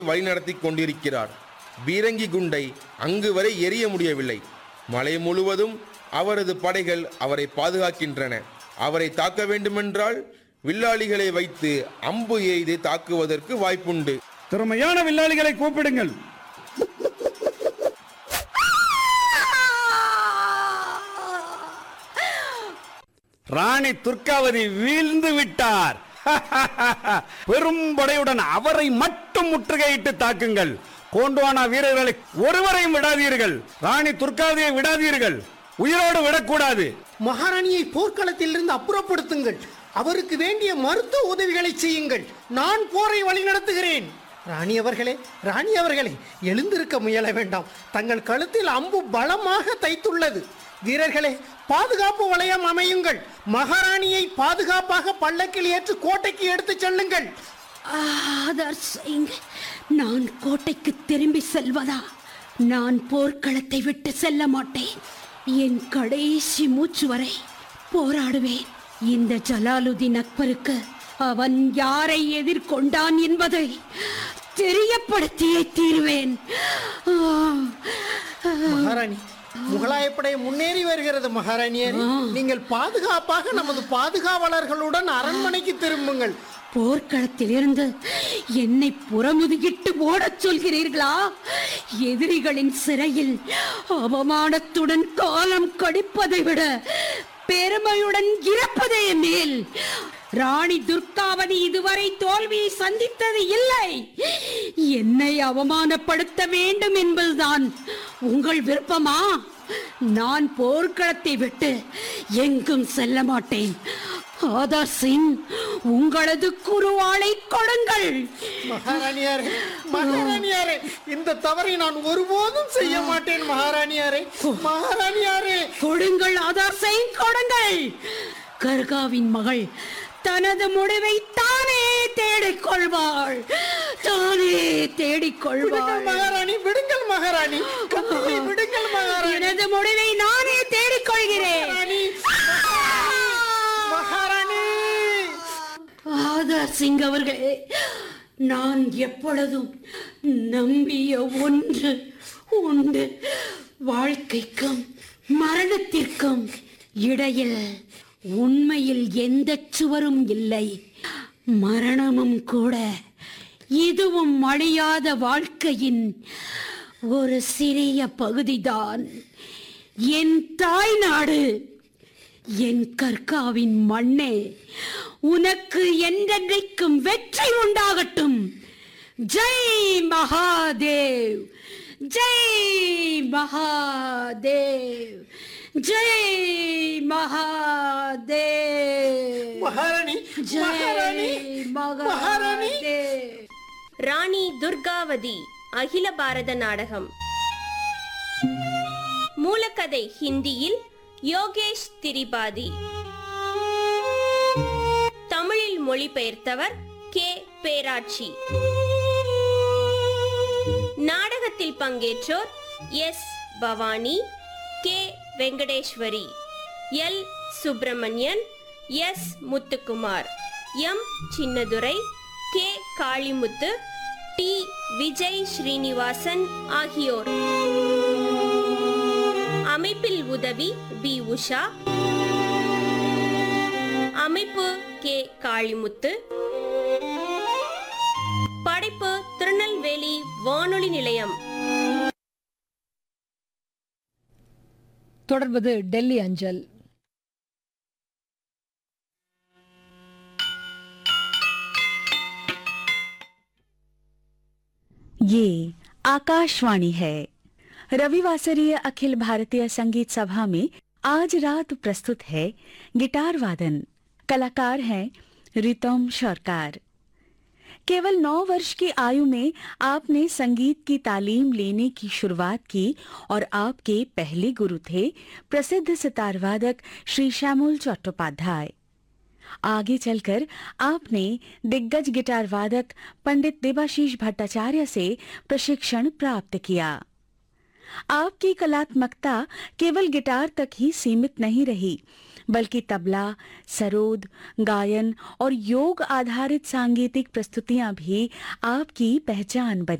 வழிநடத்தி கொண்டிருக்கிறார் பீரங்கி குண்டை அங்கு வரை எரிய முடியவில்லை மலை முழுவதும் அவரது படைகள் அவரை பாதுகாக்கின்றன அவரை தாக்க வேண்டுமென்றால் வில்லாளிகளை வைத்து அம்பு எய்து தாக்குவதற்கு வாய்ப்புண்டு திறமையான வில்லாளிகளை கூப்பிடுங்கள் ராணி துர்காவதி வீழ்ந்து விட்டார் பெரும் படையுடன் அவரை மட்டும் முற்றுகையிட்டு தாக்குங்கள் கோண்டுவானா வீரர்களை ஒருவரையும் விடாதீர்கள் ராணி துர்காவதியை விடாதீர்கள் உயிரோடு விடக்கூடாது மகாராணியை போர்க்களத்திலிருந்து அப்புறப்படுத்துங்கள் அவருக்கு வேண்டிய மருத்துவ உதவிகளை செய்யுங்கள் நான் போரை வழிநடத்துகிறேன் ராணி அவர்களே ராணி அவர்களே எழுந்திருக்க முயல வேண்டாம் தங்கள் கழுத்தில் அம்பு பலமாக தைத்துள்ளது வீரர்களே பாதுகாப்பு வளையம் அமையுங்கள் மகாராணியை பாதுகாப்பாக பல்லக்கில் ஏற்று கோட்டைக்கு எடுத்துச் செல்லுங்கள் ஆதர் சிங் நான் கோட்டைக்கு திரும்பி செல்வதா நான் போர்க்களத்தை விட்டு செல்ல மாட்டேன் என் கடைசி மூச்சு வரை போராடுவேன் இந்த ஜலாலுதீன் அக்பருக்கு அவன் யாரை எதிர்கொண்டான் என்பதை தெரியப்படுத்தியே தீருவேன் ஆ, ஆ. மகாராணி முகலாயப்படை முன்னேறி வருகிறது மகாராணியரே நீங்கள் பாதுகாப்பாக நமது பாதுகாவலர்களுடன் அரண்மனைக்கு திரும்புங்கள் போர்க்களத்தில் இருந்து என்னை புறமுதுகிட்டு ஓடச் சொல்கிறீர்களா எதிரிகளின் சிறையில் அவமானத்துடன் காலம் கடிப்பதை விட பெருமையுடன் இறப்பதே மேல் ராணி துர்காவதி இதுவரை தோல்வியை சந்தித்தது இல்லை என்னை அவமானப்படுத்த வேண்டும் என்பதுதான் உங்கள் விருப்பமா நான் போர்க்களத்தை விட்டு எங்கும் செல்ல மாட்டேன் ஆதார் சிங் உங்களது குருவாளை கொடுங்கள் மகாராணியாரே மகாராணியாரே இந்த தவறை நான் ஒருபோதும் செய்ய மாட்டேன் மகாராணியாரே மகாராணியாரே கொடுங்கள் ஆதார் சிங் கொடுங்கள் கர்காவின் மகள் தனது முடிவை தானே தேடிக் கொள்வாள் தானே தேடிக் விடுங்கள் கொள்வாள் மகாராணி விடுங்கள் மகாராணி கத்தியை விடுங்கள் மகாராணி எனது முடிவை நானே தேடிக் கொள்கிறேன் மகாராணி மகாராணி ஆதார் சிங் அவர்களே நான் எப்பொழுதும் நம்பிய ஒன்று உண்டு வாழ்க்கைக்கும் மரணத்திற்கும் இடையில் உண்மையில் எந்த சுவரும் இல்லை மரணமும் கூட இதுவும் அழியாத வாழ்க்கையின் ஒரு சிறிய பகுதிதான் என் தாய்நாடு என் கற்காவின் மண்ணே உனக்கு என்றென்றைக்கும் வெற்றி உண்டாகட்டும் ஜெய் மகாதேவ் ஜெய் மகாதேவ் ஜெய் மகாதேவ் மகாராணி மகாராணி ஜெய் மகாராணி மகாதேவ் ராணி துர்காவதி அகில பாரத நாடகம் மூலக்கதை ஹிந்தியில் யோகேஷ் திரிபாதி தமிழில் மொழிபெயர்த்தவர் கே பேராட்சி நாடகத்தில் பங்கேற்றோர் S Bhavani K Venkateswari L Subramanian S Muthukumar M Chinnadurai K Kalimuthu T Vijay Srinivasan ஆகியோர் அமைப்பில் உதவி பி உஷா அமைப்பு கே காளிமுத்து படைப்பு திருநெல்வேலி வானொலி நிலையம் தொடர்வது டெல்லி அஞ்சல் ये आकाशवाणी है रविवासरीय अखिल भारतीय संगीत सभा में आज रात प्रस्तुत है गिटार वादन कलाकार हैं रितम सरकार केवल नौ वर्ष की आयु में आपने संगीत की तालीम लेने की शुरुआत की और आपके पहले गुरु थे प्रसिद्ध सितार वादक श्री श्यामल चट्टोपाध्याय आगे चलकर आपने दिग्गज गिटार वादक पंडित देवाशीष भट्टाचार्य से प्रशिक्षण प्राप्त किया आपकी कलात्मकता केवल गिटार तक ही सीमित नहीं रही बल्कि तबला सरोद गायन और योग आधारित सांगीतिक प्रस्तुतियां भी आपकी पहचान बनी